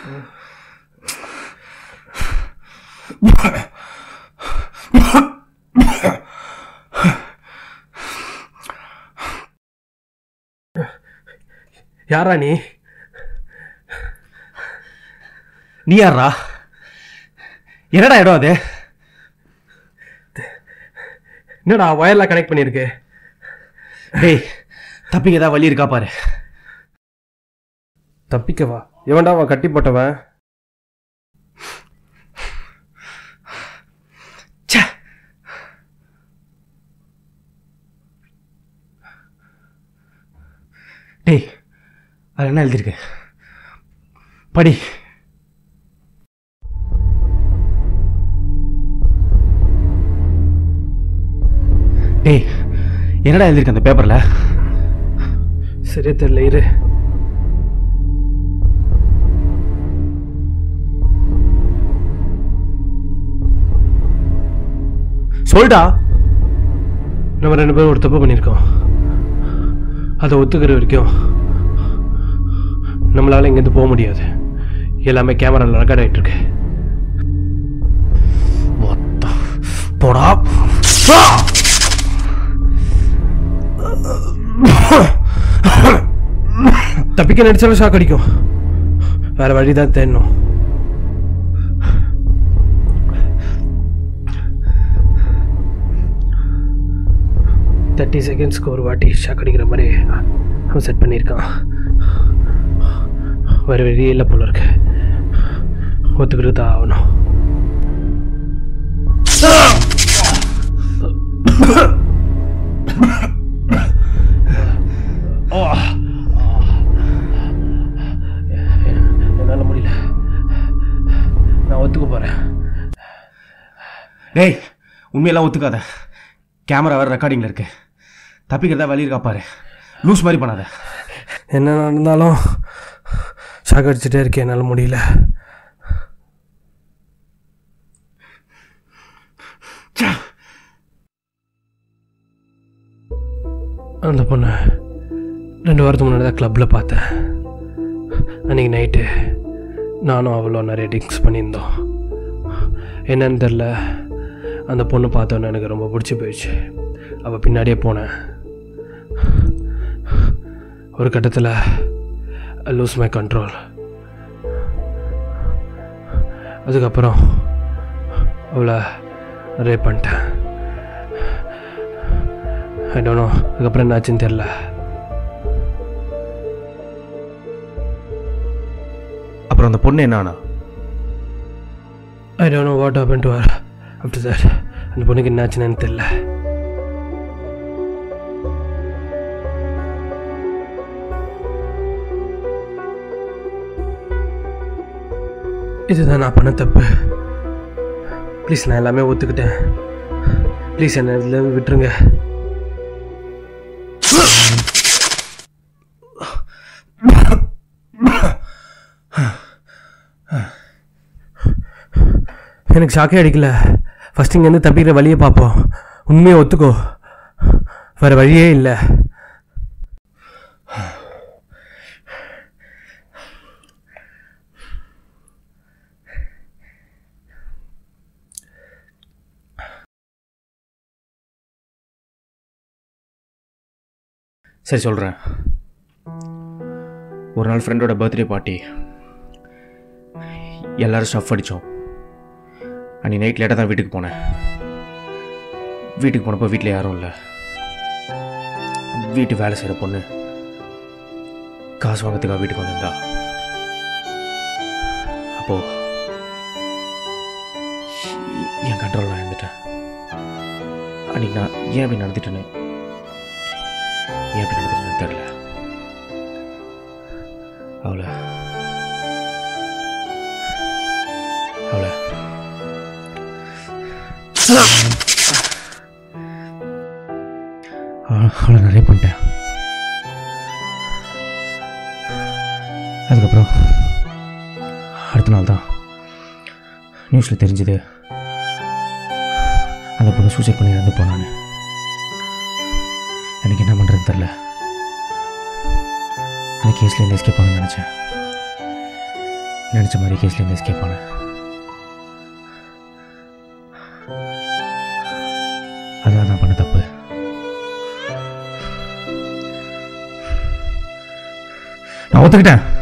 யாரா நீ நீ யாரா என்னடா இடம் அது என்னடா ஒயர்லாம் கனெக்ட் பண்ணியிருக்கு டேய் தப்பிக்க ஏதாவது வழி இருக்கா பாரு தப்பிக்கவா எவன்டா அவன் கட்டி போட்டவன் ச்சே டேய் அது என்ன எழுதிருக்கு படி டேய் என்னடா எழுதிருக்கு அந்த பேப்பர்ல சரியா தெரியல இரு சொல்டா நம்ம ரெண்டு பேரும் ஒரு தப்பு பண்ணியிருக்கோம் அதை ஒத்துக்கிற வரைக்கும் நம்மளால இங்கேருந்து போக முடியாது எல்லாமே கேமராவில் ரெக்கார்ட் ஆகிட்டு இருக்கு மொத்த போடா தப்பிக்க நடிச்சாலும் ஷாக் அடிக்கும் வேற வழி தான் தேடணும் தேர்ட்டி செகண்ட்ஸ்க்கு ஒரு வாட்டி ஷாக் அடிக்கிற மாதிரி அவன் செட் பண்ணியிருக்கான் வேற வழியே இல்லை போல இருக்கு ஒத்துக்கிட்டு தான் ஆகணும் என்னால் முடியல நான் ஒத்துக்க போகிறேன் டேய் உண்மையெல்லாம் ஒத்துக்காத கேமரா வேறு ரெக்கார்டிங்கில் இருக்கு தப்பிக்கிறதா வழி இருக்கா பாரு லூஸ் மாதிரி பண்ணாத என்ன நடந்தாலும் ஷாக் அடிச்சுட்டே இருக்கேன் என்னால் முடியல அந்த பொண்ணை ரெண்டு வாரத்துக்கு முன்னாடி தான் கிளப்பில் பார்த்தேன் அன்றைக்கி நைட்டு நானும் அவ்வளோ நிறைய ட்ரிங்க்ஸ் பண்ணியிருந்தோம் என்னன்னு தெரில அந்த பொண்ணு பார்த்தோன்னே எனக்கு ரொம்ப பிடிச்சி போயிடுச்சு அவள் பின்னாடியே போனேன் ஒரு கட்டத்தில் லூஸ் மை கண்ட்ரோல் அதுக்கப்புறம் அவளை ரேப் பண்ணிட்டேன் ஐ டோன்ட் நோ அதுக்கப்புறம் என்னாச்சுன்னு தெரில அப்புறம் அந்த பொண்ணு என்னானா I don't know what happen to her after that அந்த பொண்ணுக்கு என்னாச்சுன்னு தெரில இதுதான் நான் பண்ண தப்பு ப்ளீஸ் நான் எல்லாமே ஒத்துக்கிட்டேன் ப்ளீஸ் என்ன இதில் விட்டுருங்க எனக்கு ஷாக்கே அடிக்கல ஃபஸ்ட் இங்கேருந்து தப்பிக்கிற வழியை பார்ப்போம் உண்மையை ஒத்துக்கோ வேறு வழியே இல்லை சரி சொல்கிறேன் ஒரு நாள் ஃப்ரெண்டோட பர்த்டே பார்ட்டி எல்லாரும் ஸ்டஃப் அடித்தோம் அன்றைக்கி நைட் லேட்டாக தான் வீட்டுக்கு போனேன் வீட்டுக்கு போனப்போ வீட்டில் யாரும் இல்லை வீட்டு வேலை செய்கிற பொண்ணு காசு வாங்கிறதுக்காக வீட்டுக்கு வந்திருந்தா அப்போது என் கண்ட்ரோல் நான் இருந்துட்டேன் அன்றைக்கி நான் ஏன் அப்படி நடந்துட்டேன்னு ஏன் அப்படி நடந்துட்டேன்னு தெரில அவளை அவளை அவ- அவளை நிறைய பண்ணிட்டேன் அதுக்கப்புறம் அடுத்த நாள் தான் நியூஸில் தெரிஞ்சுது அந்த பொண்ணு சூசைட் பண்ணி இறந்து போனான்னு எனக்கு என்ன பண்ணுறதுன்னு தெரில அந்த கேஸில் இருந்து எஸ்கேப் ஆகணும்னு நினச்சேன் நினச்ச மாதிரி கேஸ்லேருந்து எஸ்கேப் ஆனேன் அதான் நான் பண்ண தப்பு நான் ஒத்துக்கிட்டேன்